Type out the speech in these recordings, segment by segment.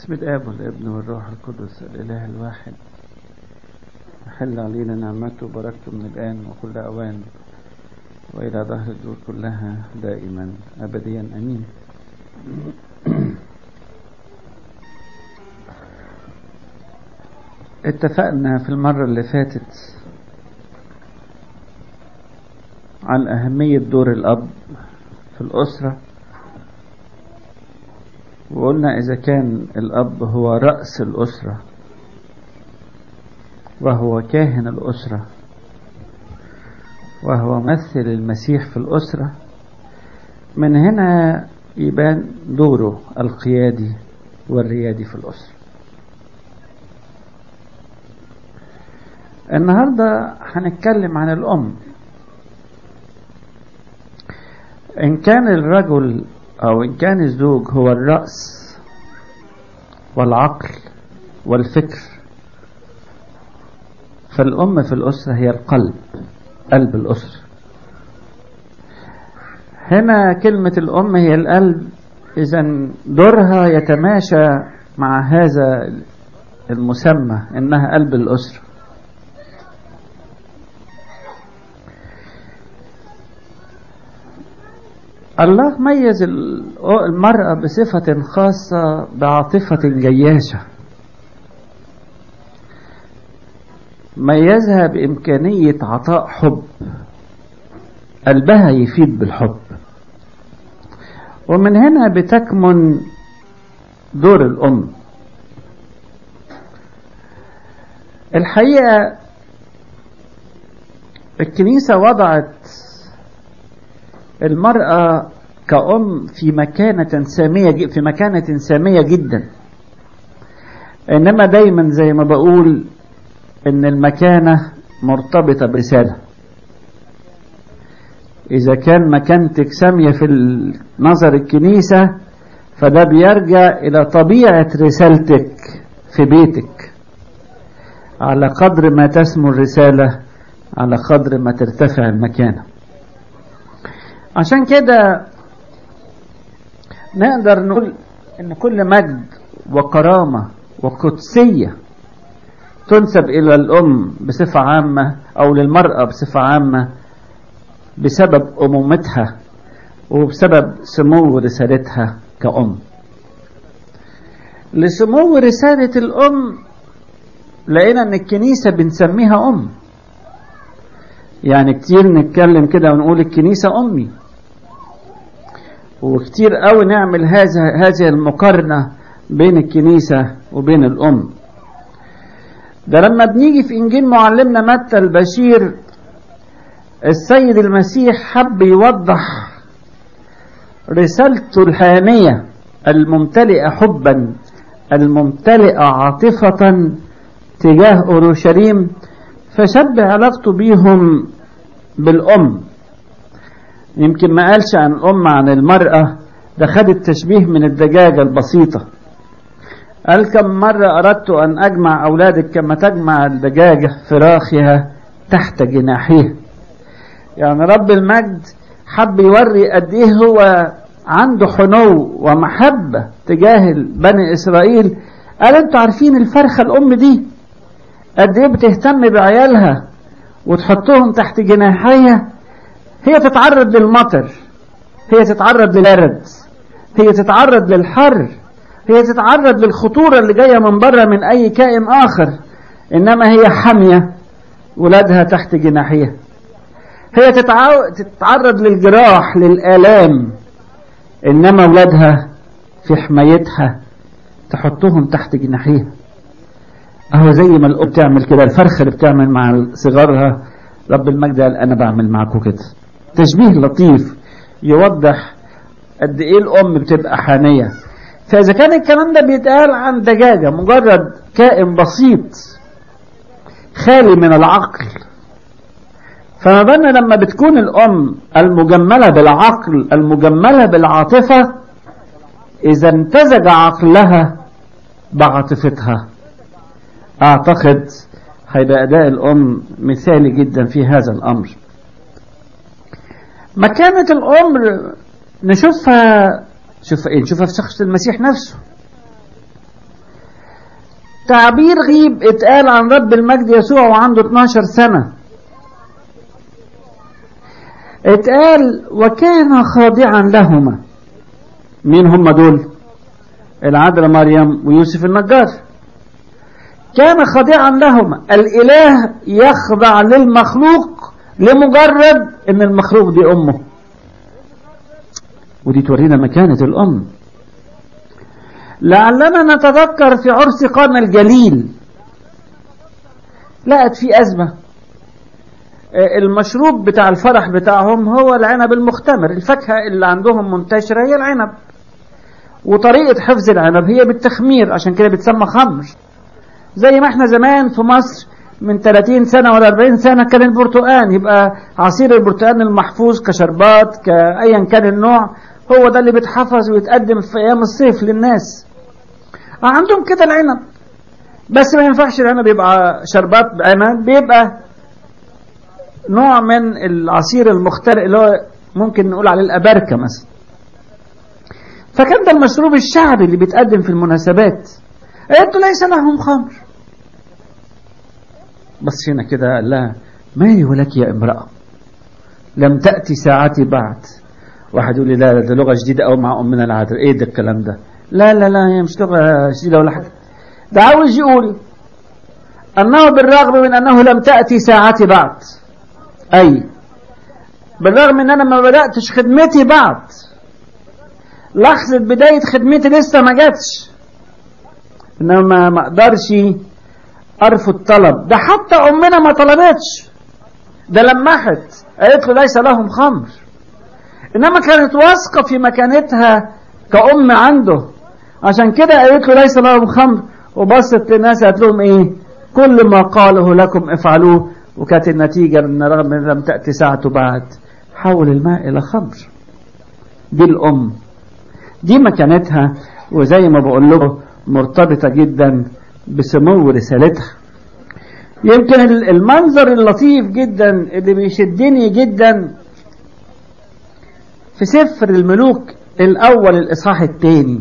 بسم الآب والابن والروح القدس الإله الواحد حل علينا نعمته وبركته من الآن وكل أوان وإلى ظهر الدور كلها دائما أبديا أمين اتفقنا في المرة اللي فاتت عن أهمية دور الأب في الأسرة وقلنا إذا كان الأب هو رأس الأسرة وهو كاهن الأسرة وهو ممثل المسيح في الأسرة من هنا يبان دوره القيادي والريادي في الأسرة النهاردة هنتكلم عن الأم إن كان الرجل أو إن كان الزوج هو الرأس والعقل والفكر فالأم في الأسرة هي القلب قلب الأسرة هنا كلمة الأم هي القلب إذا دورها يتماشى مع هذا المسمى إنها قلب الأسرة الله ميز المرأة بصفة خاصة بعاطفة جياشة ميزها بإمكانية عطاء حب قلبها يفيد بالحب ومن هنا بتكمن دور الأم الحقيقة الكنيسة وضعت المرأة كأم في مكانة سامية في مكانة سامية جدا إنما دايما زي ما بقول إن المكانة مرتبطة برسالة إذا كان مكانتك سامية في نظر الكنيسة فده بيرجع إلى طبيعة رسالتك في بيتك على قدر ما تسمو الرسالة على قدر ما ترتفع المكانه عشان كده نقدر نقول ان كل مجد وكرامة وقدسية تنسب الى الام بصفة عامة او للمرأة بصفة عامة بسبب امومتها وبسبب سمو رسالتها كأم لسمو رسالة الأم لقينا ان الكنيسة بنسميها أم يعني كتير نتكلم كده ونقول الكنيسة أمي وكتير قوي نعمل هذا هذه المقارنة بين الكنيسة وبين الأم ده لما بنيجي في إنجيل معلمنا متى البشير السيد المسيح حب يوضح رسالته الهانية الممتلئة حبا الممتلئة عاطفة تجاه أورشليم فشبه علاقته بيهم بالأم يمكن ما قالش عن الأم عن المرأة ده خد التشبيه من الدجاجة البسيطة قال كم مرة أردت أن أجمع أولادك كما تجمع الدجاجة فراخها تحت جناحيه يعني رب المجد حب يوري قد إيه هو عنده حنو ومحبة تجاه بني إسرائيل قال أنتوا عارفين الفرخة الأم دي قد إيه بتهتم بعيالها وتحطهم تحت جناحيها هي تتعرض للمطر هي تتعرض للبرد هي تتعرض للحر هي تتعرض للخطورة اللي جاية من بره من أي كائن آخر إنما هي حامية ولادها تحت جناحيها هي تتعرض للجراح للآلام إنما ولادها في حمايتها تحطهم تحت جناحيها أهو زي ما الأم بتعمل كده الفرخة اللي بتعمل مع صغارها رب المجد قال أنا بعمل معاكم كده تشبيه لطيف يوضح قد ايه الام بتبقى حانية فاذا كان الكلام ده بيتقال عن دجاجة مجرد كائن بسيط خالي من العقل فما بالنا لما بتكون الام المجملة بالعقل المجملة بالعاطفة اذا امتزج عقلها بعاطفتها اعتقد هيبقى اداء الام مثالي جدا في هذا الامر مكانة الأمر نشوفها شوف ايه نشوفها في شخص المسيح نفسه تعبير غيب اتقال عن رب المجد يسوع وعنده 12 سنة اتقال وكان خاضعا لهما مين هم دول العذراء مريم ويوسف النجار كان خاضعا لهما الاله يخضع للمخلوق لمجرد ان المخلوق دي امه ودي تورينا مكانة الام لعلنا نتذكر في عرس قانا الجليل لقت في أزمة المشروب بتاع الفرح بتاعهم هو العنب المختمر الفاكهة اللي عندهم منتشرة هي العنب وطريقة حفظ العنب هي بالتخمير عشان كده بتسمى خمر زي ما احنا زمان في مصر من 30 سنة ولا 40 سنة كان البرتقان يبقى عصير البرتقان المحفوظ كشربات كأيا كان النوع هو ده اللي بيتحفظ ويتقدم في أيام الصيف للناس عندهم كده العنب بس ما ينفعش العنب يبقى شربات عنب بيبقى نوع من العصير المختلف اللي هو ممكن نقول عليه الأبركة مثلا فكان ده المشروب الشعبي اللي بيتقدم في المناسبات قالت ليس لهم خمر بس هنا كده قال لها ما ولك يا امرأة لم تأتي ساعتي بعد واحد يقول لي لا ده لغة جديدة أو مع أمنا العادل إيه ده الكلام ده لا لا لا هي مش لغة جديدة ولا حاجة ده عاوز يقول أنه بالرغم من أنه لم تأتي ساعتي بعد أي بالرغم أن أنا ما بدأتش خدمتي بعد لحظة بداية خدمتي لسه ما جاتش إنما ما أقدرش أرفض طلب ده حتى أمنا ما طلبتش ده لمحت قالت له ليس لهم خمر إنما كانت واثقة في مكانتها كأم عنده عشان كده قالت له ليس لهم خمر وبصت للناس قالت لهم ايه كل ما قاله لكم افعلوه وكانت النتيجة ان رغم ان لم تأتي ساعته بعد حول الماء الى خمر دي الام دي مكانتها وزي ما بقول له مرتبطة جدا بسمو رسالتها يمكن المنظر اللطيف جدا اللي بيشدني جدا في سفر الملوك الأول الإصحاح الثاني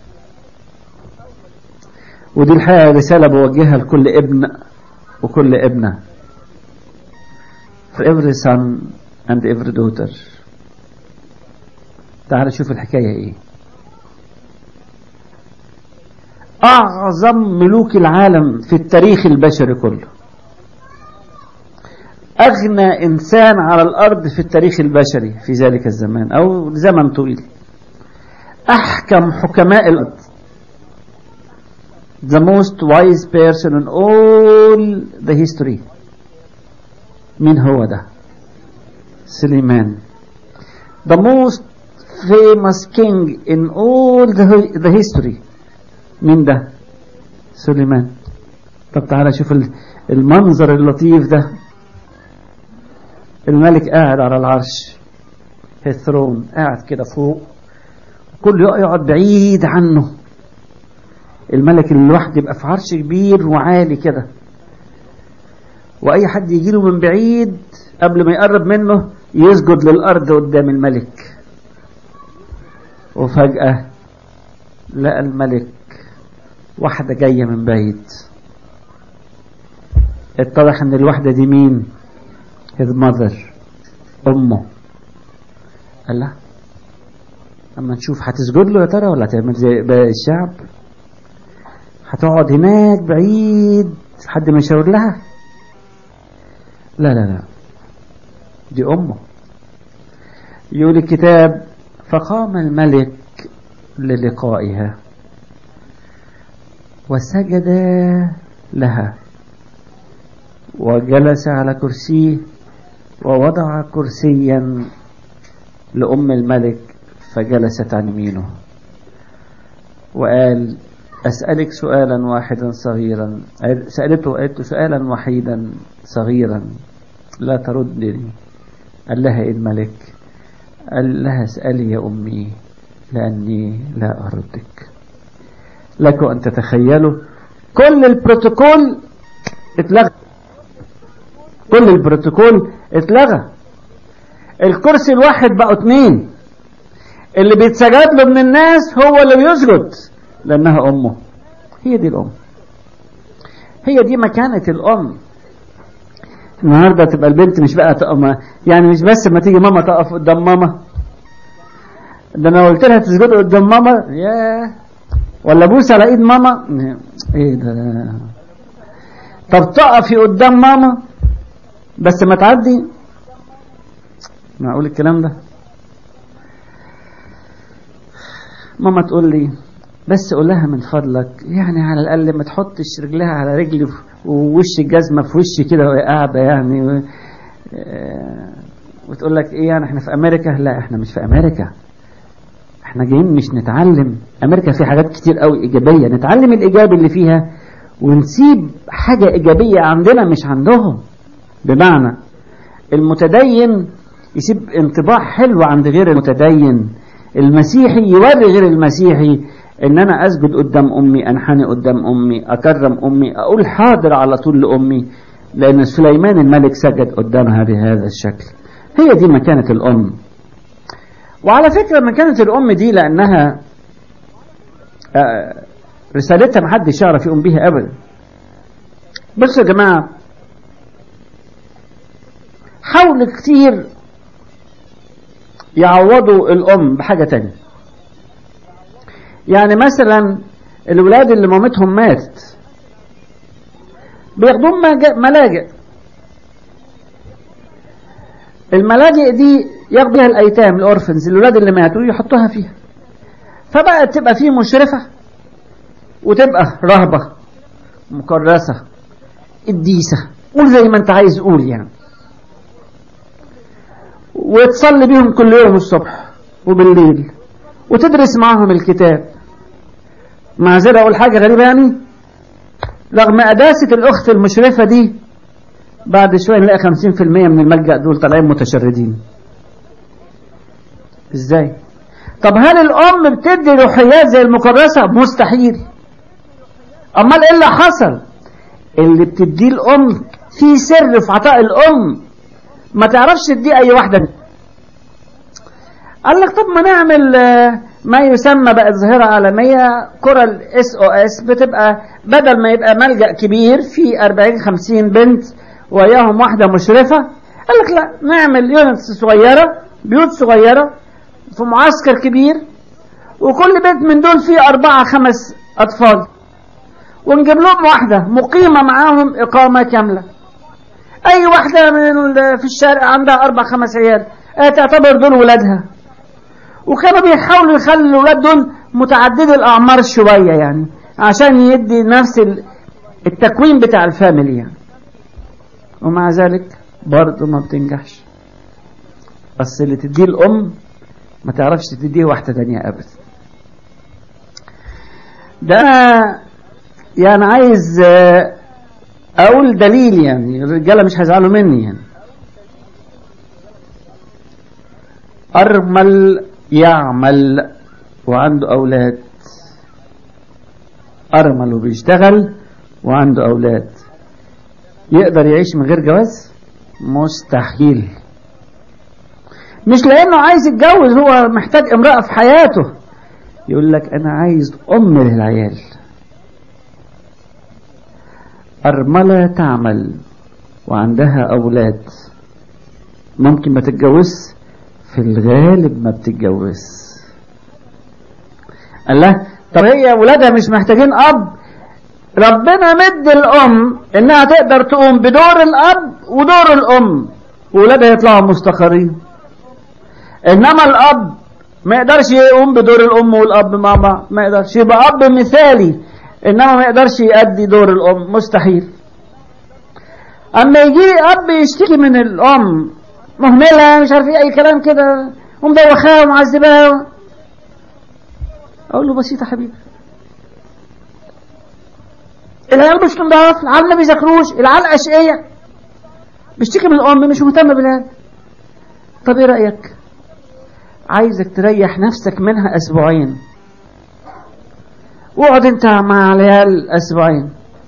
ودي الحقيقة رسالة بوجهها لكل ابن وكل ابنة for every son and every daughter تعال شوف الحكاية ايه أعظم ملوك العالم في التاريخ البشري كله أغنى إنسان على الأرض في التاريخ البشري في ذلك الزمان أو زمن طويل أحكم حكماء الأرض the most wise person in all the history مين هو ده سليمان the most famous king in all the, the history مين ده سليمان طب تعالى شوف المنظر اللطيف ده الملك قاعد على العرش في الثرون قاعد كده فوق كله يقعد بعيد عنه الملك اللي لوحده يبقى في عرش كبير وعالي كده واي حد يجي له من بعيد قبل ما يقرب منه يسجد للارض قدام الملك وفجأة لقى الملك واحدة جاية من بعيد اتضح ان الواحدة دي مين his mother امه قال لها اما نشوف هتسجد له يا ترى ولا هتعمل زي باقي الشعب هتقعد هناك بعيد لحد ما يشاور لها لا لا لا دي امه يقول الكتاب فقام الملك للقائها وسجد لها وجلس على كرسيه ووضع كرسيا لأم الملك فجلست عن يمينه وقال أسألك سؤالا واحدا صغيرا سألته قالت سؤالا وحيدا صغيرا لا تردني قال لها إيه الملك قال لها اسألي يا أمي لأني لا أردك لكم أن تتخيلوا كل البروتوكول اتلغى كل البروتوكول اتلغى الكرسي الواحد بقوا اتنين اللي بيتسجد له من الناس هو اللي بيسجد لأنها أمه هي دي الأم هي دي مكانة الأم النهاردة تبقى البنت مش بقى تقف يعني مش بس ما تيجي ماما تقف قدام ماما ده انا قلت لها تسجد قدام ماما ياه ولا بوس على ايد ماما ايه ده طب تقفي قدام ماما بس ما تعدي معقول الكلام ده ماما تقول لي بس قول لها من فضلك يعني على الاقل ما تحطش رجلها على رجلي ووش الجزمه في وشي كده وهي قاعده يعني و... وتقول لك ايه يعني احنا في امريكا لا احنا مش في امريكا احنا جايين مش نتعلم امريكا في حاجات كتير قوي ايجابيه نتعلم الايجابي اللي فيها ونسيب حاجه ايجابيه عندنا مش عندهم بمعنى المتدين يسيب انطباع حلو عند غير المتدين المسيحي يوري غير المسيحي ان انا اسجد قدام امي انحني قدام امي اكرم امي اقول حاضر على طول لامي لان سليمان الملك سجد قدامها بهذا الشكل هي دي مكانة الام وعلى فكرة مكانة الام دي لانها رسالتها محدش يعرف يقوم بيها ابدا بصوا يا جماعة حاولوا كتير يعوضوا الام بحاجة تانية يعني مثلا الولاد اللي مامتهم ماتت بياخدوهم ملاجئ الملاجئ دي ياخدوا بيها الايتام الاورفنز الولاد اللي ماتوا يحطوها فيها فبقى تبقى فيه مشرفة وتبقى رهبة مكرسة قديسة قول زي ما انت عايز قول يعني وتصلي بيهم كل يوم الصبح وبالليل وتدرس معاهم الكتاب معذرة أقول حاجة غريبة يعني رغم قداسة الأخت المشرفة دي بعد شوية نلاقي خمسين في المية من الملجأ دول طالعين متشردين ازاي طب هل الأم بتدي روحيات زي المكرسة مستحيل أمال إيه اللي حصل اللي بتديه الأم في سر في عطاء الأم ما تعرفش تدي أي واحدة قال لك طب ما نعمل ما يسمى بقت ظاهرة عالمية كرة الاس او اس بتبقى بدل ما يبقى ملجأ كبير في 40 50 بنت وياهم واحدة مشرفة قال لك لا نعمل يونتس صغيرة بيوت صغيرة في معسكر كبير وكل بيت من دول فيه أربعة خمس أطفال ونجيب لهم واحدة مقيمة معاهم إقامة كاملة أي واحدة من في الشارع عندها أربع خمس عيال تعتبر دول ولادها وكانوا بيحاولوا يخلوا الولاد دول متعددي الأعمار شوية يعني عشان يدي نفس التكوين بتاع الفاميلي يعني ومع ذلك برضه ما بتنجحش بس اللي تديه الأم ما تعرفش تديه واحدة تانية أبدا ده يعني عايز أقول دليل يعني الرجالة مش هيزعلوا مني يعني أرمل يعمل وعنده أولاد أرمل وبيشتغل وعنده أولاد يقدر يعيش من غير جواز مستحيل مش لأنه عايز يتجوز هو محتاج امرأة في حياته يقول لك أنا عايز أم للعيال أرملة تعمل وعندها أولاد ممكن ما تتجوز في الغالب ما بتتجوز قال لها طب هي ولادها مش محتاجين اب ربنا مد الام انها تقدر تقوم بدور الاب ودور الام وولادها يطلعوا مستقرين انما الاب ما يقدرش يقوم بدور الام والاب مع بعض ما يقدرش يبقى اب مثالي انما ما يقدرش يؤدي دور الام مستحيل اما يجي اب يشتكي من الام مهملة مش عارف ايه اي كلام كده ومدوخاها ومعذباها اقول له بسيطة حبيبي العيال مش تنضاف العيال ما بيذاكروش العيال اشقية بيشتكي من الام مش مهتمة بالعيال طب ايه رأيك عايزك تريح نفسك منها اسبوعين واقعد انت مع العيال اسبوعين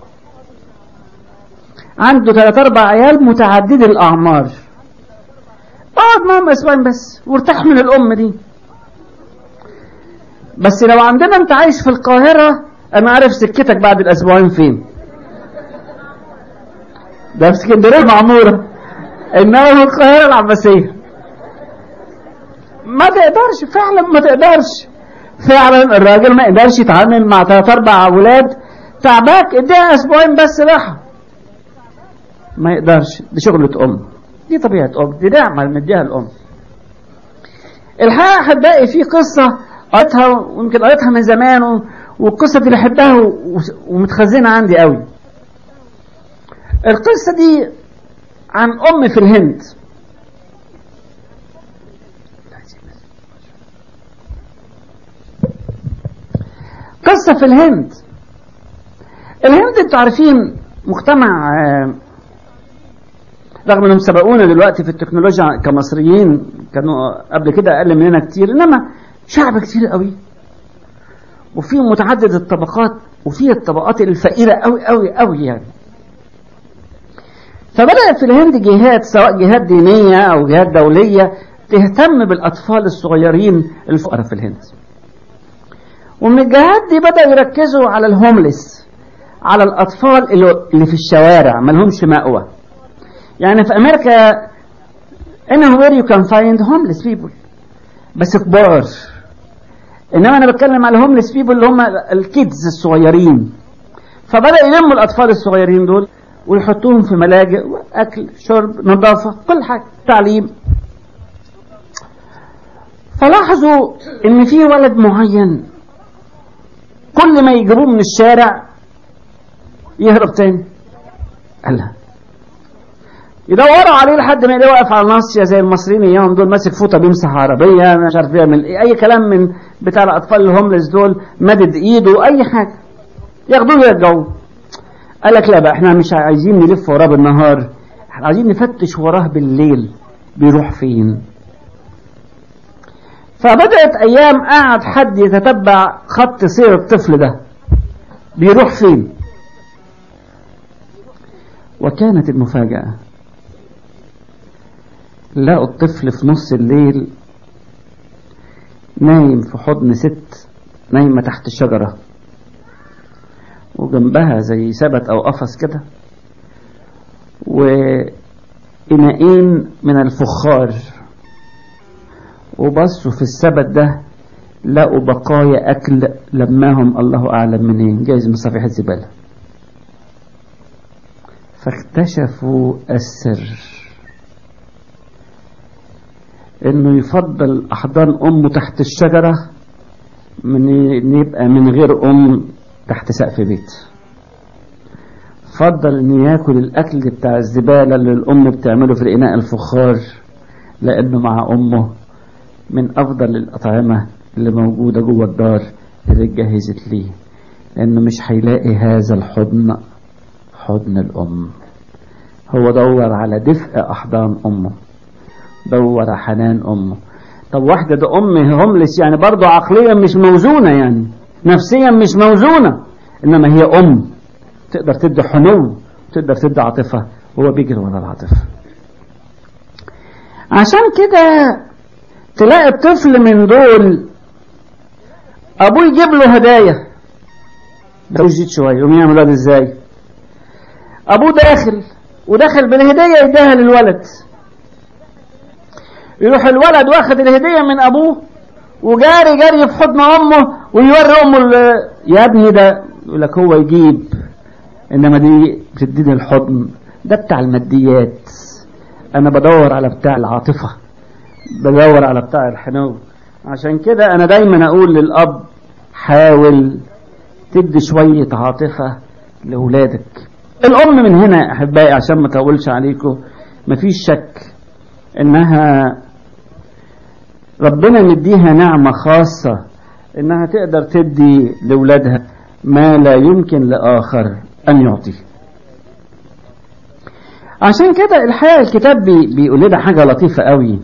عنده ثلاث اربع عيال متعددي الاعمار اقعد معاهم اسبوعين بس وارتاح من الام دي بس لو عندنا انت عايش في القاهرة انا عارف سكتك بعد الاسبوعين فين ده في اسكندريه معموره انما في القاهره العباسيه ما تقدرش فعلا ما تقدرش فعلا الراجل ما يقدرش يتعامل مع ثلاث اربع اولاد تعباك اديها اسبوعين بس راحه ما يقدرش دي شغلة ام دي طبيعة ام دي نعمة مديها الام الحقيقة احبائي في قصة قريتها ويمكن قريتها من زمان و... والقصة دي بحبها و... ومتخزنة عندي قوي القصة دي عن ام في الهند قصة في الهند الهند انتوا عارفين مجتمع رغم انهم سبقونا دلوقتي في التكنولوجيا كمصريين كانوا قبل كده اقل مننا كتير انما شعب كتير قوي وفيه متعدد الطبقات وفيه الطبقات الفقيرة قوي قوي قوي يعني فبدأت في الهند جهات سواء جهات دينية أو جهات دولية تهتم بالأطفال الصغيرين الفقراء في الهند ومن الجهات دي بدأوا يركزوا على الهوملس على الأطفال اللي في الشوارع ما لهمش مأوى يعني في أمريكا anywhere you can find homeless people بس كبار إنما أنا بتكلم على homeless people اللي هم الكيدز الصغيرين فبدأ يلموا الأطفال الصغيرين دول ويحطوهم في ملاجئ أكل شرب نظافة كل حاجة تعليم فلاحظوا إن في ولد معين كل ما يجيبوه من الشارع يهرب تاني قالها يدوروا عليه لحد ما يلاقيه واقف على الناصيه زي المصريين اياهم دول ماسك فوطه بيمسح عربيه مش عارف يعمل ايه اي كلام من بتاع الاطفال الهوملس دول مدد ايده اي حاجه ياخدوه ويرجعوه قال لك لا بقى احنا مش عايزين نلف وراه بالنهار احنا عايزين نفتش وراه بالليل بيروح فين فبدأت أيام قعد حد يتتبع خط سير الطفل ده بيروح فين وكانت المفاجأة لقوا الطفل في نص الليل نايم في حضن ست نايمة تحت الشجرة وجنبها زي سبت أو قفص كده وإناءين من الفخار وبصوا في السبت ده لقوا بقايا أكل لماهم الله أعلم منين جايز من صفيحة زبالة فاكتشفوا السر انه يفضل احضان امه تحت الشجرة من ان يبقى من غير ام تحت سقف بيت فضل ان ياكل الاكل بتاع الزبالة اللي الام بتعمله في الاناء الفخار لانه مع امه من افضل الاطعمة اللي موجودة جوه الدار اللي اتجهزت ليه لانه مش هيلاقي هذا الحضن حضن الام هو دور على دفء احضان امه دور حنان امه طب واحدة ده ام هوملس يعني برضه عقليا مش موزونة يعني نفسيا مش موزونة انما هي ام تقدر تدي حنو تقدر تدي عاطفة وهو بيجري ورا العاطفة عشان كده تلاقي الطفل من دول ابوه يجيب له هدايا ده يزيد شويه يقوم يعمل ده ازاي ابوه داخل وداخل بالهديه يديها للولد يروح الولد واخد الهديه من ابوه وجاري جري في حضن امه ويوري امه يا ابني ده يقول لك هو يجيب انما دي بتديني الحضن ده بتاع الماديات انا بدور على بتاع العاطفه بدور على بتاع الحنو عشان كده انا دايما اقول للاب حاول تدي شوية عاطفة لأولادك الأم من هنا أحبائي عشان ما أطولش عليكم مفيش شك إنها ربنا مديها نعمة خاصة إنها تقدر تدي لأولادها ما لا يمكن لآخر أن يعطيه عشان كده الحقيقة الكتاب بي بيقول لنا حاجة لطيفة قوي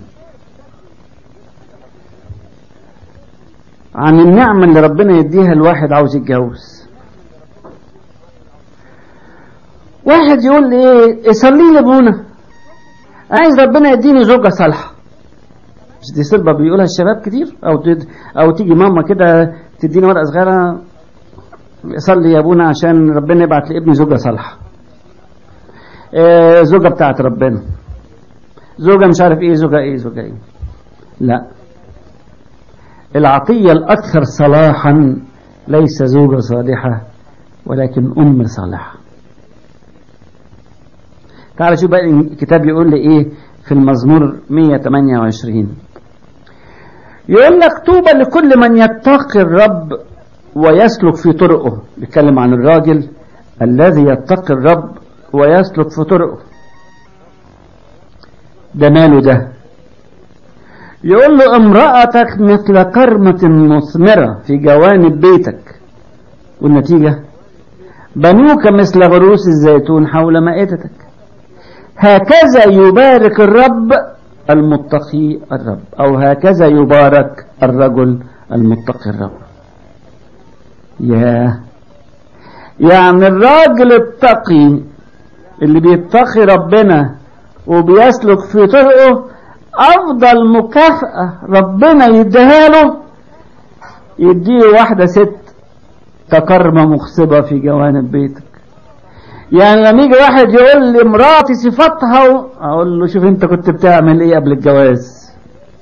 عن النعمة اللي ربنا يديها الواحد عاوز يتجوز واحد يقول لي ايه صلي لي ابونا عايز ربنا يديني زوجة صالحة مش دي صلبة بيقولها الشباب كتير او تد... او تيجي ماما كده تديني ورقة صغيرة صلي يا ابونا عشان ربنا يبعت لابني زوجة صالحة آه، زوجة بتاعت ربنا زوجة مش عارف ايه زوجة ايه زوجة ايه لا العطية الأكثر صلاحا ليس زوجة صالحة ولكن أم صالحة تعال شوف بقى الكتاب يقول لي ايه في المزمور 128 يقول لك طوبى لكل من يتقي الرب ويسلك في طرقه بيتكلم عن الراجل الذي يتقي الرب ويسلك في طرقه ده ماله ده يقول له امرأتك مثل كرمة مثمرة في جوانب بيتك والنتيجة بنوك مثل غروس الزيتون حول مائدتك هكذا يبارك الرب المتقي الرب أو هكذا يبارك الرجل المتقي الرب يا يعني الراجل التقي اللي بيتقي ربنا وبيسلك في طرقه أفضل مكافأة ربنا يديها له يديه واحدة ست ككرمة مخصبة في جوانب بيتك يعني لما يجي واحد يقول لي مراتي صفتها و... اقول له شوف انت كنت بتعمل ايه قبل الجواز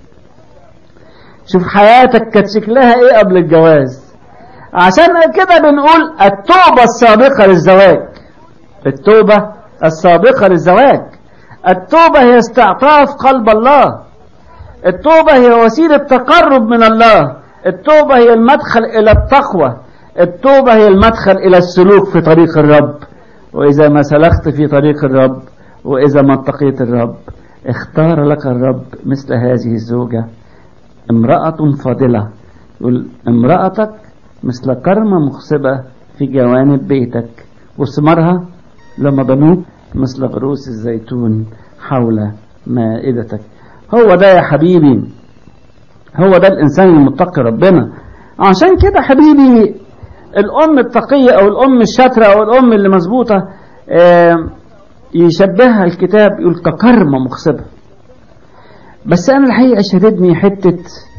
شوف حياتك كانت شكلها ايه قبل الجواز عشان كده بنقول التوبة السابقة للزواج التوبة السابقة للزواج التوبة هي استعطاف قلب الله التوبة هي وسيلة تقرب من الله التوبة هي المدخل إلى التقوى التوبة هي المدخل إلى السلوك في طريق الرب وإذا ما سلكت في طريق الرب وإذا ما اتقيت الرب اختار لك الرب مثل هذه الزوجة امرأة فاضلة يقول امرأتك مثل كرمة مخصبة في جوانب بيتك وثمرها لما بنوك مثل غروس الزيتون حول مائدتك هو ده يا حبيبي هو ده الإنسان المتقي ربنا عشان كده حبيبي الأم التقية أو الأم الشاطرة أو الأم اللي مظبوطة يشبهها الكتاب يقول ككرمة مخصبة بس أنا الحقيقة شددني حتة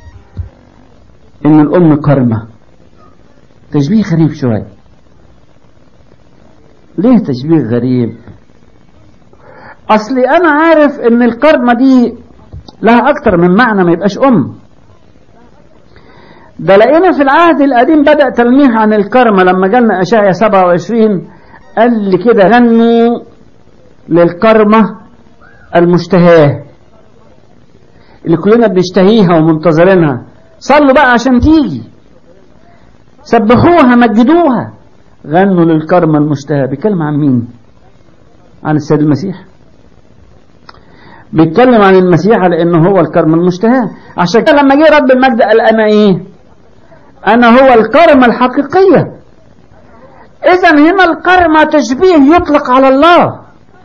إن الأم كرمة تشبيه غريب شوية ليه تشبيه غريب أصلي أنا عارف إن الكرمة دي لها أكتر من معنى ما يبقاش أم ده لقينا في العهد القديم بدأ تلميح عن الكرمة لما جالنا أشعيا 27 قال لي كده غنوا للكرمة المشتهاه اللي كلنا بنشتهيها ومنتظرينها صلوا بقى عشان تيجي سبحوها مجدوها غنوا للكرمة المشتهاه بيتكلم عن مين عن السيد المسيح بيتكلم عن المسيح على انه هو الكرم المشتهى عشان كده لما جه رب المجد قال انا ايه انا هو الكرمة الحقيقية اذا هنا الكرمة تشبيه يطلق على الله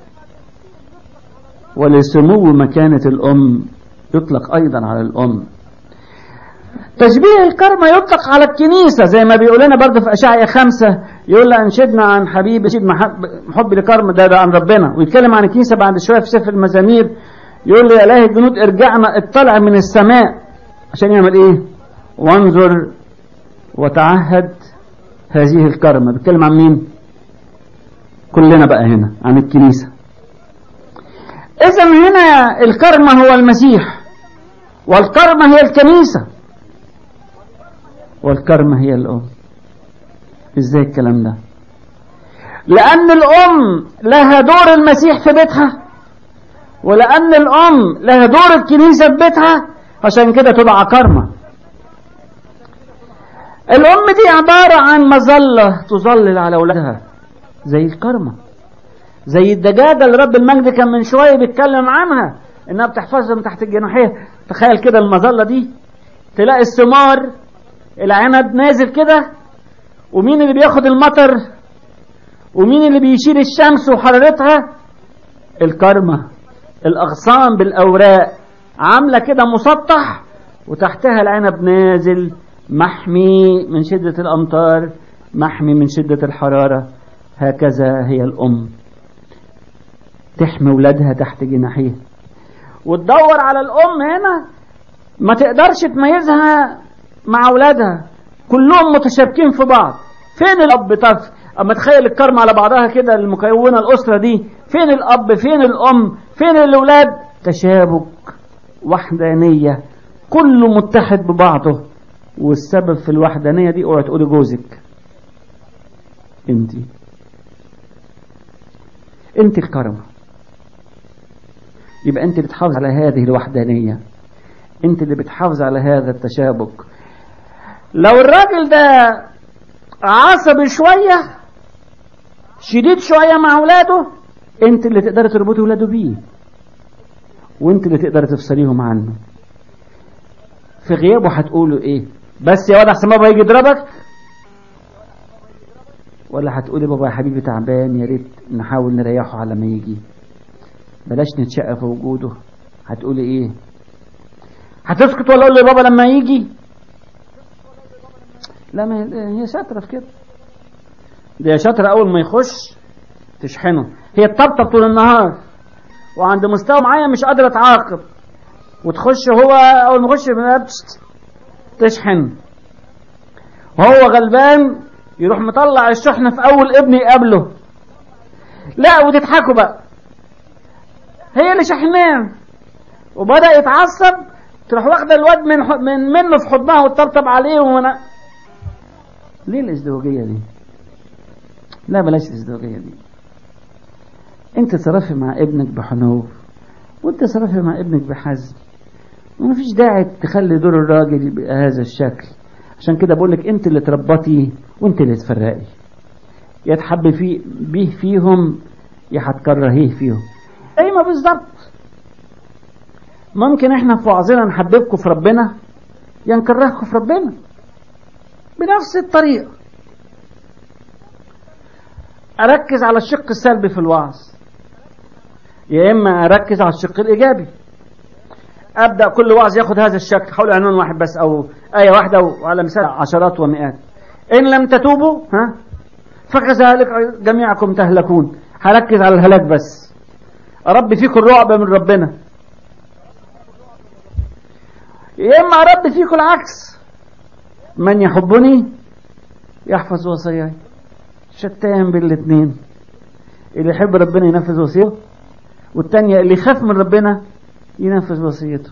ولسمو مكانة الام يطلق ايضا على الام تشبيه الكرمة يطلق على الكنيسة زي ما بيقول لنا برضه في أشعية خمسة يقول لها انشدنا عن حبيب انشد محب لكرم ده, ده عن ربنا ويتكلم عن الكنيسة بعد شوية في سفر المزامير يقول لي يا إله الجنود ارجعنا اطلع من السماء عشان يعمل ايه وانظر وتعهد هذه الكرمة بيتكلم عن مين كلنا بقى هنا عن الكنيسة اذا هنا الكرمة هو المسيح والكرمة هي الكنيسة والكرمة هي الأم ازاي الكلام ده لأن الأم لها دور المسيح في بيتها ولأن الأم لها دور الكنيسة في بيتها عشان كده تبقى كرمة الأم دي عبارة عن مظلة تظلل على أولادها زي الكرمة زي الدجاجة اللي رب المجد كان من شوية بيتكلم عنها إنها بتحفظهم تحت الجناحية تخيل كده المظلة دي تلاقي الثمار العنب نازل كده ومين اللي بياخد المطر ومين اللي بيشيل الشمس وحرارتها الكرمة الأغصان بالأوراق عاملة كده مسطح وتحتها العنب نازل محمي من شدة الأمطار محمي من شدة الحرارة هكذا هي الأم تحمي ولادها تحت جناحيها وتدور على الأم هنا ما تقدرش تميزها مع أولادها كلهم متشابكين في بعض فين الأب طف أما تخيل الكرم على بعضها كده المكونة الأسرة دي فين الأب فين الأم فين الأولاد تشابك وحدانية كله متحد ببعضه والسبب في الوحدانية دي اوعى تقولي جوزك انت انت الكرمة يبقى انت بتحافظ على هذه الوحدانية انت اللي بتحافظ على هذا التشابك لو الراجل ده عصبي شوية شديد شوية مع اولاده انت اللي تقدر تربطي اولاده بيه وانت اللي تقدر تفصليهم عنه في غيابه هتقولوا ايه بس يا واد احسن بابا يجي يضربك ولا هتقولي بابا يا حبيبي تعبان يا ريت نحاول نريحه على ما يجي بلاش نتشقى في وجوده هتقولي ايه هتسكت ولا اقول لبابا لما يجي لا ما هي شاطره في كده دي شاطره اول ما يخش تشحنه هي تطبطب طول النهار وعند مستوى معين مش قادره تعاقب وتخش هو اول ما يخش تشحن وهو غلبان يروح مطلع الشحنة في أول ابن يقابله لا وتضحكوا بقى هي اللي شحناه وبدأ يتعصب تروح واخدة الواد من من منه في حضنها وتطبطب عليه ومنا ليه الازدواجية دي؟ لا بلاش الازدواجية دي انت تصرفي مع ابنك بحنو وانت تصرفي مع ابنك بحزم وما فيش داعي تخلي دور الراجل بهذا الشكل عشان كده بقول لك انت اللي تربطي وانت اللي تفرقي يا تحبي في بيه فيهم يا هتكرهيه فيهم اي ما بالظبط ممكن احنا في وعظنا نحببكم في ربنا يا نكرهكم في ربنا بنفس الطريقه اركز على الشق السلبي في الوعظ يا اما اركز على الشق الايجابي ابدا كل وعظ ياخذ هذا الشكل حول عنوان واحد بس او ايه واحده وعلى مثال عشرات ومئات ان لم تتوبوا ها فكذلك جميعكم تهلكون هركز على الهلاك بس اربي فيكم الرعب من ربنا يا اما اربي فيكم العكس من يحبني يحفظ وصاياي شتان بين الاثنين اللي يحب ربنا ينفذ وصيته والتانية اللي يخاف من ربنا ينفذ وصيته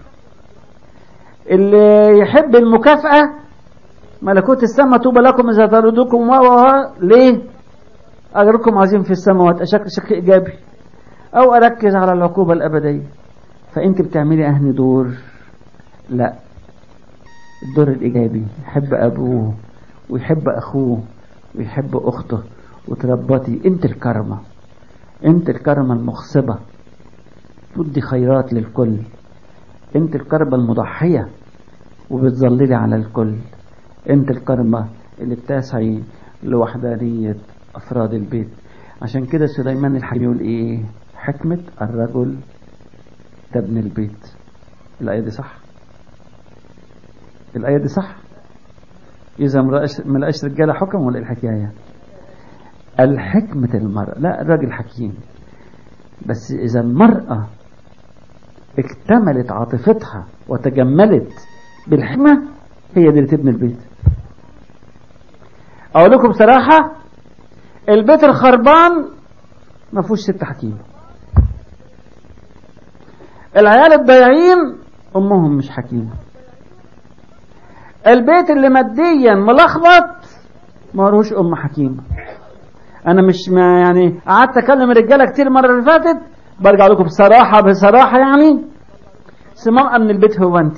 اللي يحب المكافأة ملكوت السماء طوبى لكم إذا طردوكم و ليه؟ أجركم عظيم في السماوات أشكل شكل إيجابي أو أركز على العقوبة الأبدية فأنت بتعملي أهني دور لا الدور الإيجابي يحب أبوه ويحب أخوه ويحب أخته وتربطي أنت الكرمة أنت الكرمة المخصبة تدي خيرات للكل انت الكرمة المضحية وبتظللي على الكل انت الكرمة اللي بتسعي لوحدانية افراد البيت عشان كده سليمان الحكيم يقول ايه حكمة الرجل تبني البيت الآية دي صح الآية دي صح إذا ما لقاش رجالة حكم ولا الحكاية الحكمة المرأة لا الراجل حكيم بس إذا المرأة اكتملت عاطفتها وتجملت بالحكمة هي دي اللي تبني البيت أقول لكم بصراحة البيت الخربان ما فيهوش ست حكيمة العيال الضايعين أمهم مش حكيمة البيت اللي ماديا ملخبط ما لهوش أم حكيمة أنا مش ما يعني قعدت أكلم الرجالة كتير المرة اللي فاتت برجع لكم بصراحة بصراحة يعني سمام من البيت هو أنت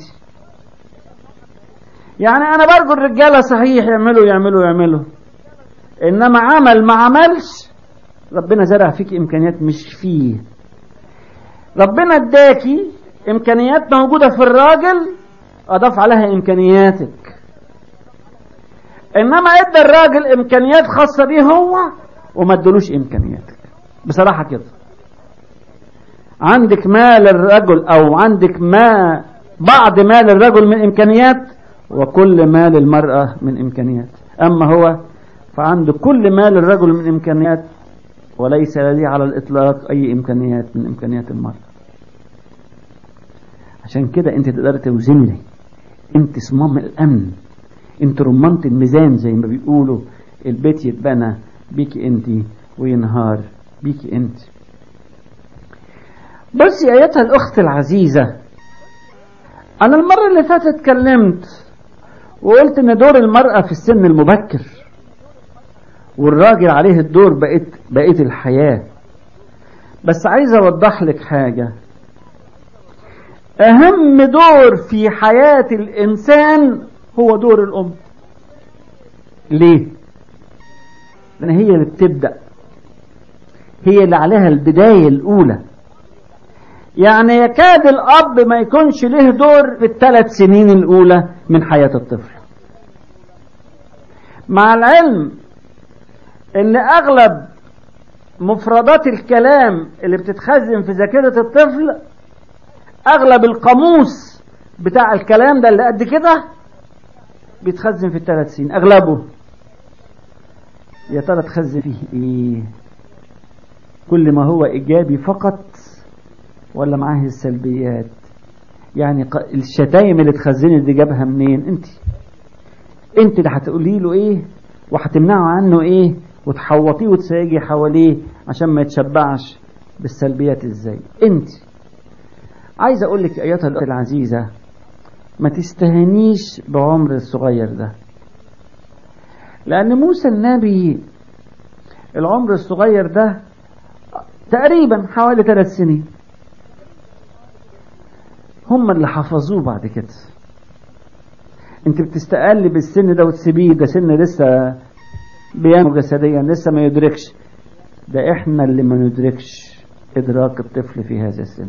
يعني أنا برجو الرجالة صحيح يعملوا يعملوا يعملوا إنما عمل ما عملش ربنا زرع فيك إمكانيات مش فيه ربنا اداكي إمكانيات موجودة في الراجل أضاف عليها إمكانياتك إنما ادى الراجل إمكانيات خاصة بيه هو وما ادلوش إمكانياتك بصراحة كده عندك مال الرجل أو عندك ما بعض مال الرجل من إمكانيات وكل مال المرأة من إمكانيات أما هو فعنده كل مال الرجل من إمكانيات وليس لديه على الإطلاق أي إمكانيات من إمكانيات المرأة عشان كده أنت تقدر توزني أنت صمام الأمن أنت رمانة الميزان زي ما بيقولوا البيت يتبنى بيك أنت وينهار بيك أنت بصي ايتها الاخت العزيزة انا المرة اللي فاتت اتكلمت وقلت ان دور المرأة في السن المبكر والراجل عليه الدور بقيت بقيت الحياة بس عايز اوضح لك حاجة اهم دور في حياة الانسان هو دور الام ليه لان هي اللي بتبدأ هي اللي عليها البداية الاولى يعني يكاد الاب ما يكونش له دور في الثلاث سنين الاولى من حياة الطفل مع العلم ان اغلب مفردات الكلام اللي بتتخزن في ذاكرة الطفل اغلب القاموس بتاع الكلام ده اللي قد كده بيتخزن في الثلاث سنين اغلبه يا ترى تخزن فيه ايه كل ما هو ايجابي فقط ولا معاه السلبيات يعني الشتايم اللي اتخزنت دي جابها منين انت انت اللي هتقولي له ايه وهتمنعه عنه ايه وتحوطيه وتسيجي حواليه عشان ما يتشبعش بالسلبيات ازاي انت عايز اقول لك ايتها الاخت العزيزه ما تستهنيش بعمر الصغير ده لان موسى النبي العمر الصغير ده تقريبا حوالي ثلاث سنين هم اللي حفظوه بعد كده انت بتستقل بالسن ده وتسيبيه ده سن لسه بينمو جسديا لسه ما يدركش ده احنا اللي ما ندركش ادراك الطفل في هذا السن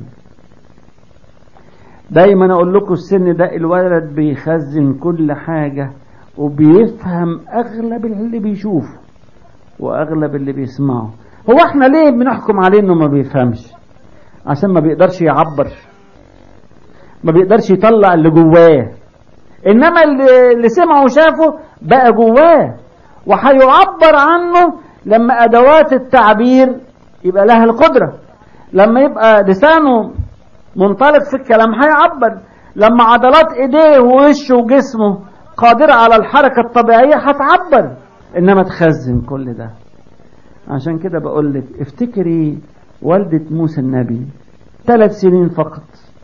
دايما اقول لكم السن ده الولد بيخزن كل حاجة وبيفهم اغلب اللي بيشوفه واغلب اللي بيسمعه هو احنا ليه بنحكم عليه انه ما بيفهمش عشان ما بيقدرش يعبر ما بيقدرش يطلع اللي جواه انما اللي سمعه وشافه بقى جواه وهيعبر عنه لما ادوات التعبير يبقى لها القدرة لما يبقى لسانه منطلق في الكلام هيعبر لما عضلات ايديه ووشه وجسمه قادرة على الحركة الطبيعية هتعبر انما تخزن كل ده عشان كده بقول لك افتكري والدة موسى النبي ثلاث سنين فقط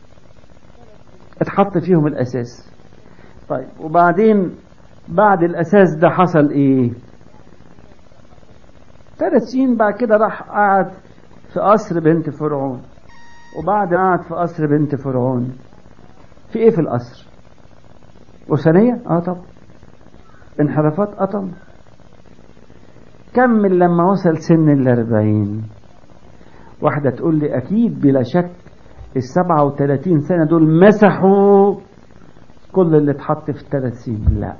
اتحط فيهم الاساس طيب وبعدين بعد الاساس ده حصل ايه ثلاث سنين بعد كده راح قعد في قصر بنت فرعون وبعد قعد في قصر بنت فرعون في ايه في القصر وثنية اه طب انحرافات اه طب كمل لما وصل سن الاربعين واحدة تقول لي اكيد بلا شك السبعة وثلاثين سنة دول مسحوا كل اللي اتحط في الثلاث سنين لا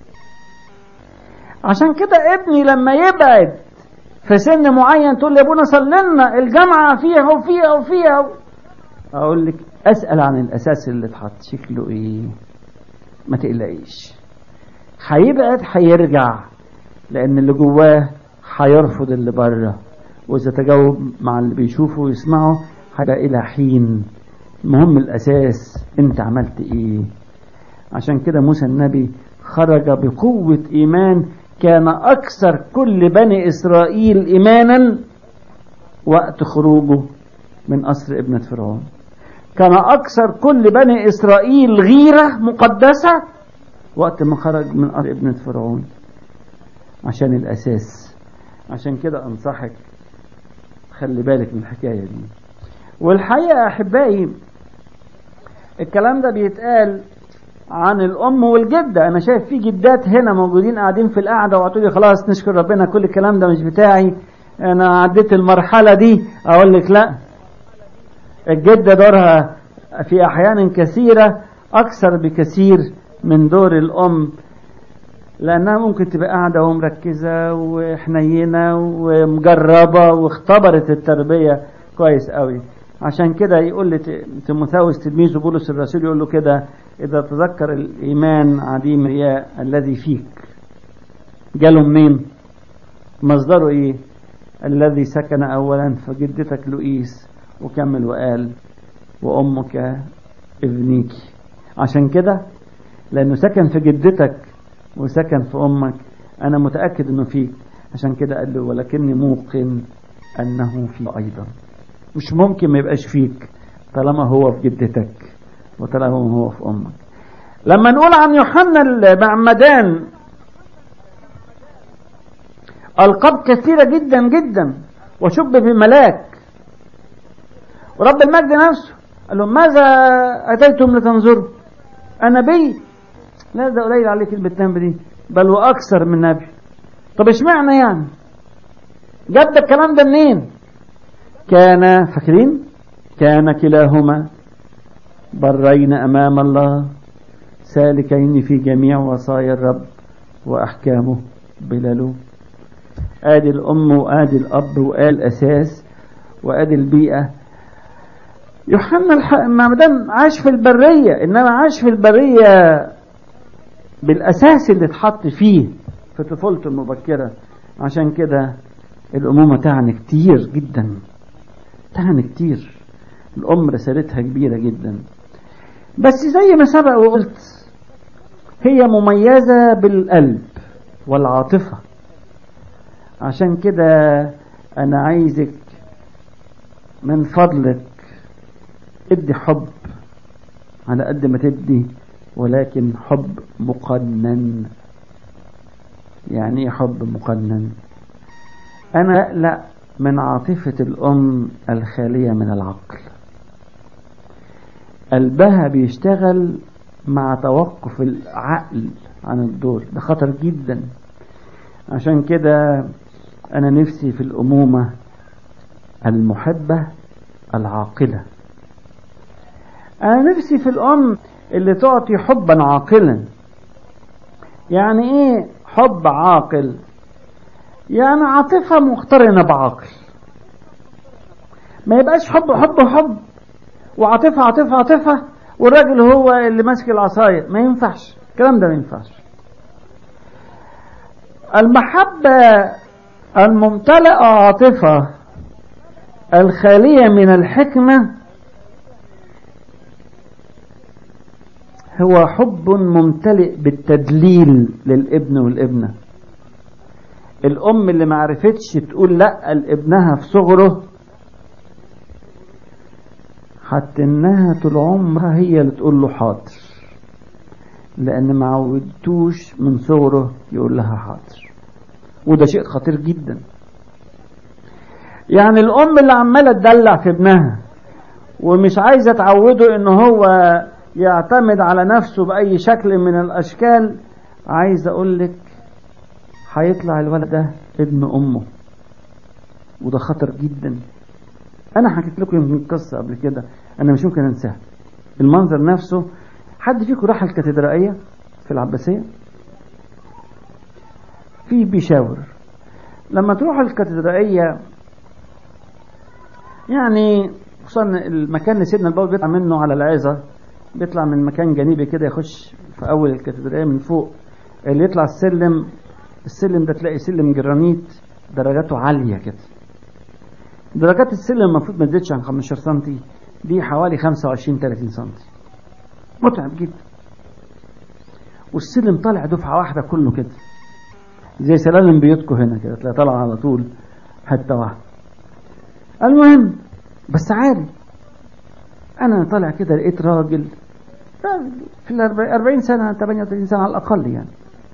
عشان كده ابني لما يبعد في سن معين تقول لي يا ابونا صلنا الجامعة فيها وفيها وفيها اقول لك اسأل عن الاساس اللي اتحط شكله ايه ما تقلقيش هيبعد هيرجع لان اللي جواه هيرفض اللي بره واذا تجاوب مع اللي بيشوفه ويسمعه هيبقى الى حين المهم الاساس انت عملت ايه عشان كده موسى النبي خرج بقوة ايمان كان اكثر كل بني اسرائيل ايمانا وقت خروجه من قصر ابنة فرعون كان اكثر كل بني اسرائيل غيرة مقدسة وقت ما خرج من قصر ابنة فرعون عشان الاساس عشان كده انصحك خلي بالك من الحكاية دي والحقيقة احبائي الكلام ده بيتقال عن الام والجده انا شايف في جدات هنا موجودين قاعدين في القعده وقالوا لي خلاص نشكر ربنا كل الكلام ده مش بتاعي انا عديت المرحله دي اقول لك لا الجده دورها في احيان كثيره اكثر بكثير من دور الام لانها ممكن تبقى قاعده ومركزه وحنينه ومجربه واختبرت التربيه كويس قوي عشان كده يقول لي تيموثاوس تلميذه بولس الرسول يقول له كده إذا تذكر الإيمان عديم الرياء الذي فيك جاله منين مصدره إيه الذي سكن أولا فجدتك لؤيس وكمل وقال وأمك ابنيك عشان كده لأنه سكن في جدتك وسكن في أمك أنا متأكد أنه فيك عشان كده قال له ولكني موقن أنه في أيضا مش ممكن ما يبقاش فيك طالما هو في جدتك وطالما هو في أمك لما نقول عن يوحنا المعمدان ألقاب كثيرة جدا جدا وشب بملاك ورب المجد نفسه قال لهم ماذا أتيتم لتنظروا النبي لا ده قليل عليه كلمة نبي دي بل وأكثر من نبي طب اشمعنى يعني جاب ده الكلام ده منين كان فاكرين كان كلاهما برين أمام الله سالكين في جميع وصايا الرب وأحكامه بلا لوم ادي الام وادي الاب وادي الاساس وادي البيئه يوحنا الح... ما دام عاش في البريه انما عاش في البريه بالاساس اللي اتحط فيه في طفولته المبكره عشان كده الامومه تعني كتير جدا تعني كتير الام رسالتها كبيره جدا بس زي ما سبق وقلت هي مميزه بالقلب والعاطفه عشان كده انا عايزك من فضلك ادي حب على قد ما تدي ولكن حب مقنن يعني ايه حب مقنن انا لا من عاطفة الام الخالية من العقل قلبها بيشتغل مع توقف العقل عن الدور ده خطر جدا عشان كده أنا نفسي في الأمومة المحبة العاقلة أنا نفسي في الأم اللي تعطي حبا عاقلا يعني إيه حب عاقل يعني عاطفة مقترنة بعقل ما يبقاش حب حب حب وعاطفة عاطفة عاطفة والراجل هو اللي ماسك العصاية ما ينفعش الكلام ده ما ينفعش المحبة الممتلئة عاطفة الخالية من الحكمة هو حب ممتلئ بالتدليل للابن والابنة الأم اللي معرفتش تقول لأ لابنها في صغره حتى انها طول عمرها هي اللي تقول له حاضر لان ما عودتوش من صغره يقول لها حاضر وده شيء خطير جدا يعني الام اللي عماله تدلع في ابنها ومش عايزه تعوده ان هو يعتمد على نفسه باي شكل من الاشكال عايز اقول لك هيطلع الولد ده ابن امه وده خطر جدا انا حكيت لكم يمكن قصه قبل كده انا مش ممكن انساها المنظر نفسه حد فيكم راح الكاتدرائيه في العباسيه في بيشاور لما تروح الكاتدرائيه يعني خصوصا المكان اللي سيدنا البابا بيطلع منه على العظه بيطلع من مكان جانبي كده يخش في اول الكاتدرائيه من فوق اللي يطلع السلم السلم ده تلاقي سلم جرانيت درجاته عاليه كده درجات السلم المفروض ما تزيدش عن 15 سم دي حوالي 25 30 سم متعب جدا والسلم طالع دفعه واحده كله كده زي سلالم بيوتكم هنا كده تلاقي طالع على طول حته واحده المهم بس عادي انا طالع كده لقيت راجل راجل في ال 40 سنه 38 سنه على الاقل يعني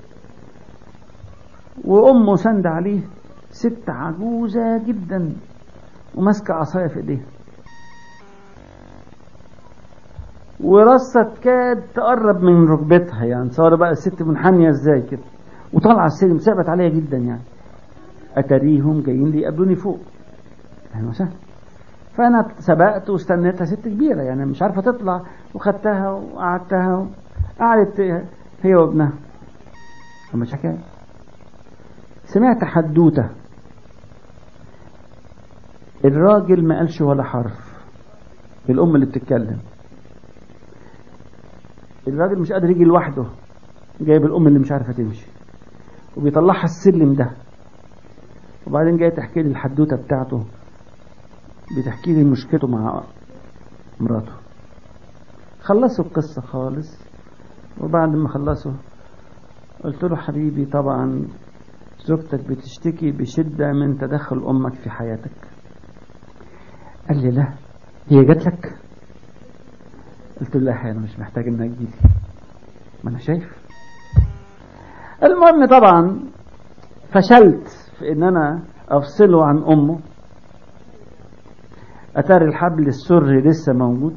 وامه سند عليه ست عجوزه جدا وماسكه عصايه في ايديها ورصت كاد تقرب من ركبتها يعني صار بقى الست منحنيه ازاي كده وطالعه السلم صعبت عليا جدا يعني اتاريهم جايين لي يقابلوني فوق اهلا وسهلا فانا سبقت واستنيتها ست كبيره يعني مش عارفه تطلع وخدتها وقعدتها قعدت هي وابنها مش حكايه سمعت حدوته الراجل ما قالش ولا حرف الام اللي بتتكلم الراجل مش قادر يجي لوحده جايب الام اللي مش عارفه تمشي وبيطلعها السلم ده وبعدين جاي تحكي لي الحدوته بتاعته بتحكي لي مشكلته مع مراته خلصوا القصه خالص وبعد ما خلصوا قلت له حبيبي طبعا زوجتك بتشتكي بشده من تدخل امك في حياتك قال لي لا هي جات لك قلت له لا انا مش محتاج انك تجيلي ما انا شايف المهم طبعا فشلت في ان انا افصله عن امه اتاري الحبل السري لسه موجود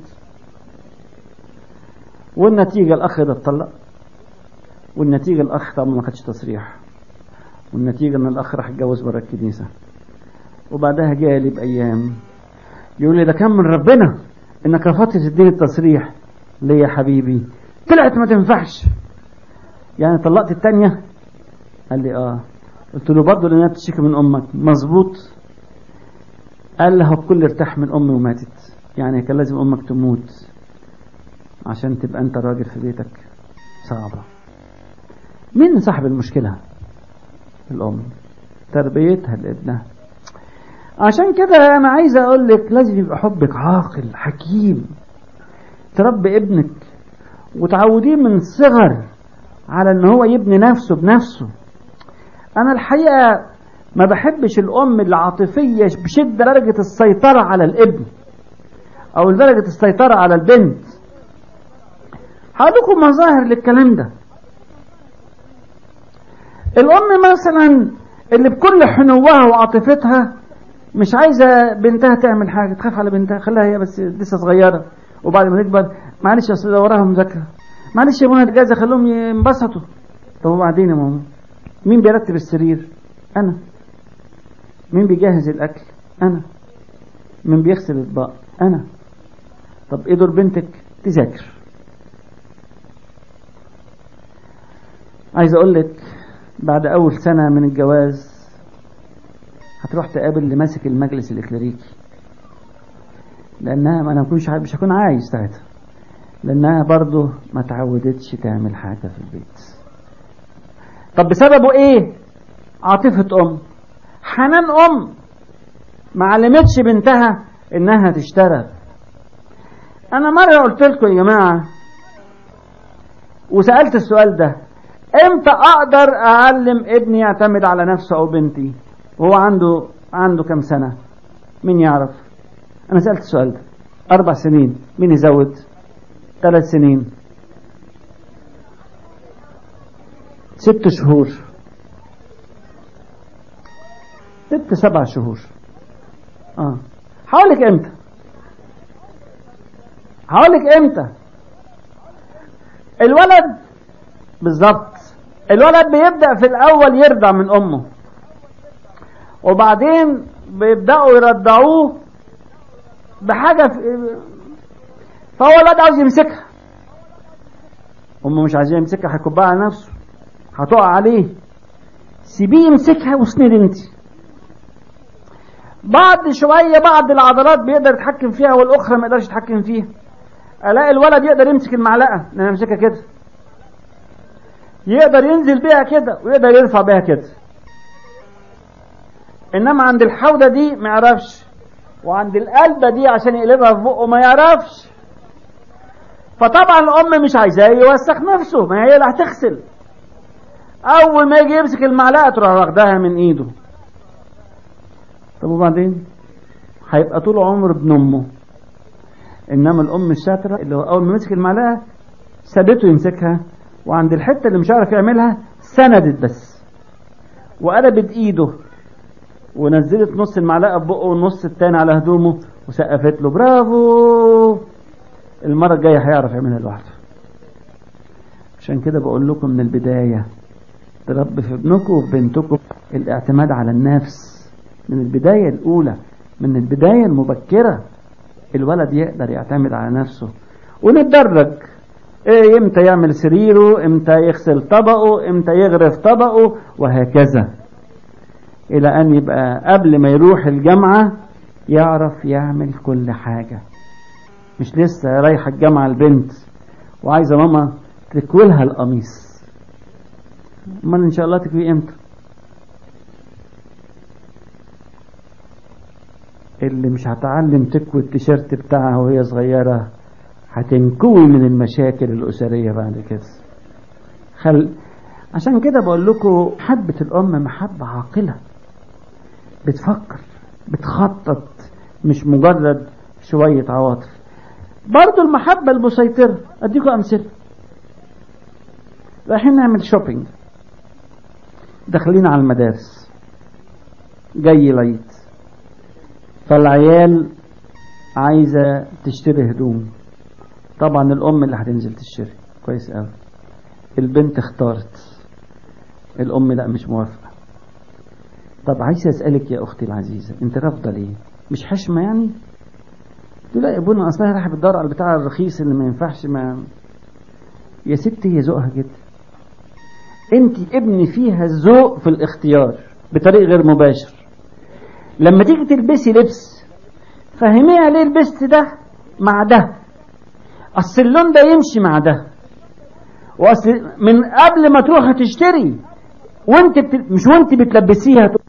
والنتيجة الاخ ده اتطلق والنتيجة الاخ طبعا ما خدش تصريح والنتيجة ان الاخ راح اتجوز بره الكنيسة وبعدها جالي بايام يقول لي ده كان من ربنا انك رفضت تديني التصريح ليه يا حبيبي طلعت ما تنفعش يعني طلقت التانية قال لي اه قلت له برضه لانها بتشتكي من امك مظبوط قال له الكل ارتاح من امي وماتت يعني كان لازم امك تموت عشان تبقى انت راجل في بيتك صعبة مين صاحب المشكلة الام تربيتها لابنها عشان كده انا عايز اقول لك لازم يبقى حبك عاقل حكيم تربي ابنك وتعوديه من الصغر على ان هو يبني نفسه بنفسه انا الحقيقه ما بحبش الام العاطفيه بشده درجه السيطره على الابن او درجه السيطره على البنت هقول مظاهر للكلام ده الام مثلا اللي بكل حنوها وعاطفتها مش عايزه بنتها تعمل حاجه تخاف على بنتها خليها هي بس لسه صغيره وبعد ما تكبر معلش اصل وراها مذاكره معلش يا منى اجازه خليهم ينبسطوا طب وبعدين يا ماما مين بيرتب السرير انا مين بيجهز الاكل انا مين بيغسل الاطباق انا طب ايه دور بنتك تذاكر عايز اقول لك بعد اول سنه من الجواز هتروح تقابل اللي ماسك المجلس الاكليريكي لانها ما انا مش مش هكون عايز ساعتها لانها برضه ما تعودتش تعمل حاجه في البيت طب بسببه ايه عاطفه ام حنان ام ما علمتش بنتها انها تشتغل انا مره قلت لكم يا جماعه وسالت السؤال ده امتى اقدر اعلم ابني يعتمد على نفسه او بنتي وهو عنده عنده كم سنه مين يعرف انا سالت السؤال ده اربع سنين مين يزود ثلاث سنين ست شهور ست سبع شهور اه هقولك امتى هقولك امتى الولد بالظبط الولد بيبدأ في الأول يرضع من أمه وبعدين بيبدأوا يرضعوه بحاجة في فهو الولد عاوز يمسكها أمه مش عايزاه يمسكها هيكبها على نفسه هتقع عليه سيبيه يمسكها واسند انت بعد شوية بعض العضلات بيقدر يتحكم فيها والأخرى ما يقدرش يتحكم فيها ألاقي الولد يقدر يمسك المعلقة أنا أمسكها كده يقدر ينزل بيها كده ويقدر يرفع بيها كده انما عند الحوضة دي ما يعرفش وعند القلبة دي عشان يقلبها في بقه ما يعرفش فطبعا الام مش عايزاه يوسخ نفسه ما هي اللي هتغسل اول ما يجي يمسك المعلقه تروح واخداها من ايده طب وبعدين هيبقى طول عمره ابن امه انما الام الشاطره اللي هو اول ما مسك المعلقه سابته يمسكها وعند الحته اللي مش عارف يعملها سندت بس وقلبت ايده ونزلت نص المعلقه في بقه والنص التاني على هدومه وسقفت له برافو المره الجايه هيعرف يعملها لوحده عشان كده بقول لكم من البدايه تربي في ابنكم وفي بنتكم الاعتماد على النفس من البدايه الاولى من البدايه المبكره الولد يقدر يعتمد على نفسه ونتدرج إيه امتى يعمل سريره امتى يغسل طبقه امتى يغرف طبقه وهكذا الى ان يبقى قبل ما يروح الجامعة يعرف يعمل كل حاجة مش لسه رايحة الجامعة البنت وعايزة ماما تكويلها القميص امال ان شاء الله تكوي امتى اللي مش هتعلم تكوي التيشيرت بتاعها وهي صغيرة هتنكوي من المشاكل الأسرية بعد كده خل عشان كده بقول لكم محبة الأم محبة عاقلة بتفكر بتخطط مش مجرد شوية عواطف برضو المحبة المسيطرة أديكم أمثلة رايحين نعمل شوبينج داخلين على المدارس جاي العيد فالعيال عايزة تشتري هدوم طبعا الأم اللي هتنزل تشتري كويس قوي البنت اختارت الأم لا مش موافقة طب عايز أسألك يا أختي العزيزة أنت رافضة ليه مش حشمة يعني تقول لا يا ابونا أصلها راح بتدور على البتاع الرخيص اللي ما ينفعش ما يا ستي هي ذوقها كده انت ابني فيها الذوق في الاختيار بطريق غير مباشر لما تيجي تلبسي لبس فهميها ليه لبست ده مع ده اصل اللون ده يمشي مع ده واصل من قبل ما تروح تشتري وانت بت... مش وانت بتلبسيها